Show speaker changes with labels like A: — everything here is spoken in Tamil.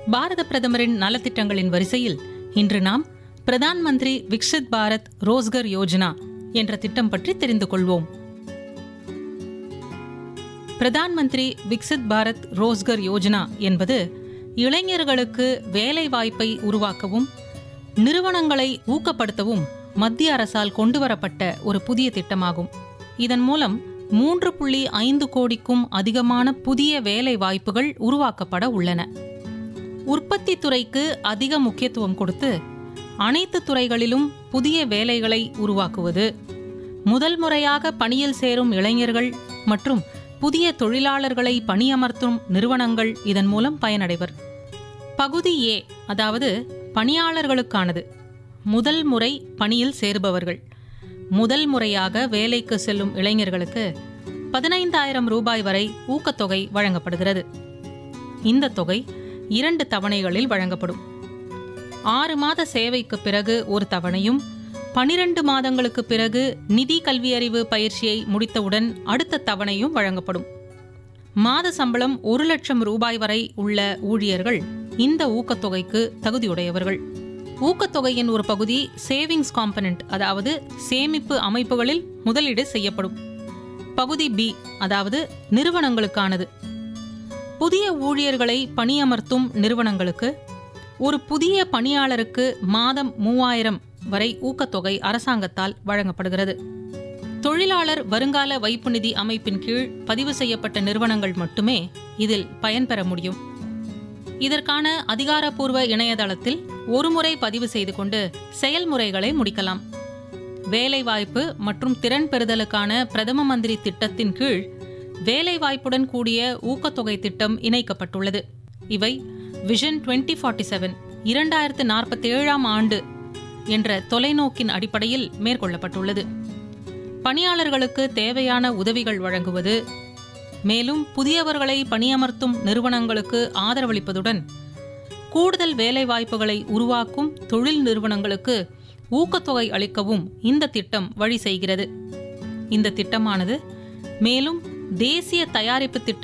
A: பாரத பிரதமரின் நலத்திட்டங்களின் வரிசையில் இன்று நாம் பிரதான் மந்திரி விக்சித் பாரத் ரோஸ்கர் யோஜனா என்ற திட்டம் பற்றி தெரிந்து கொள்வோம் பிரதான் மந்திரி விக்சித் பாரத் ரோஸ்கர் யோஜனா என்பது இளைஞர்களுக்கு வேலை வாய்ப்பை உருவாக்கவும் நிறுவனங்களை ஊக்கப்படுத்தவும் மத்திய அரசால் கொண்டுவரப்பட்ட ஒரு புதிய திட்டமாகும் இதன் மூலம் மூன்று புள்ளி ஐந்து கோடிக்கும் அதிகமான புதிய வேலை வாய்ப்புகள் உருவாக்கப்பட உள்ளன உற்பத்தி துறைக்கு அதிக முக்கியத்துவம் கொடுத்து அனைத்து துறைகளிலும் புதிய வேலைகளை உருவாக்குவது முதல் முறையாக பணியில் சேரும் இளைஞர்கள் மற்றும் புதிய தொழிலாளர்களை பணியமர்த்தும் நிறுவனங்கள் இதன் மூலம் பயனடைவர் பகுதி ஏ அதாவது பணியாளர்களுக்கானது முதல் முறை பணியில் சேருபவர்கள் முதல் முறையாக வேலைக்கு செல்லும் இளைஞர்களுக்கு பதினைந்தாயிரம் ரூபாய் வரை ஊக்கத்தொகை வழங்கப்படுகிறது இந்த தொகை இரண்டு தவணைகளில் வழங்கப்படும் ஆறு மாத சேவைக்கு பிறகு ஒரு தவணையும் பனிரெண்டு மாதங்களுக்கு பிறகு நிதி கல்வியறிவு பயிற்சியை முடித்தவுடன் அடுத்த தவணையும் வழங்கப்படும் மாத சம்பளம் ஒரு லட்சம் ரூபாய் வரை உள்ள ஊழியர்கள் இந்த ஊக்கத்தொகைக்கு தகுதியுடையவர்கள் ஊக்கத்தொகையின் ஒரு பகுதி சேவிங்ஸ் காம்பனன்ட் அதாவது சேமிப்பு அமைப்புகளில் முதலீடு செய்யப்படும் பகுதி பி அதாவது நிறுவனங்களுக்கானது புதிய ஊழியர்களை பணியமர்த்தும் நிறுவனங்களுக்கு ஒரு புதிய பணியாளருக்கு மாதம் மூவாயிரம் வரை ஊக்கத்தொகை அரசாங்கத்தால் வழங்கப்படுகிறது தொழிலாளர் வருங்கால வைப்பு நிதி அமைப்பின் கீழ் பதிவு செய்யப்பட்ட நிறுவனங்கள் மட்டுமே இதில் பயன்பெற முடியும் இதற்கான அதிகாரப்பூர்வ இணையதளத்தில் ஒருமுறை பதிவு செய்து கொண்டு செயல்முறைகளை முடிக்கலாம் வேலைவாய்ப்பு மற்றும் திறன் பெறுதலுக்கான பிரதம மந்திரி திட்டத்தின் கீழ் வேலைவாய்ப்புடன் கூடிய ஊக்கத்தொகை திட்டம் இணைக்கப்பட்டுள்ளது இவை விஷன் டுவெண்ட்டி ஃபார்ட்டி செவன் இரண்டாயிரத்து நாற்பத்தி ஏழாம் ஆண்டு என்ற தொலைநோக்கின் அடிப்படையில் மேற்கொள்ளப்பட்டுள்ளது பணியாளர்களுக்கு தேவையான உதவிகள் வழங்குவது மேலும் புதியவர்களை பணியமர்த்தும் நிறுவனங்களுக்கு ஆதரவளிப்பதுடன் கூடுதல் வேலைவாய்ப்புகளை உருவாக்கும் தொழில் நிறுவனங்களுக்கு ஊக்கத்தொகை அளிக்கவும் இந்த திட்டம் வழி செய்கிறது இந்த திட்டமானது மேலும் தேசிய தயாரிப்பு திட்ட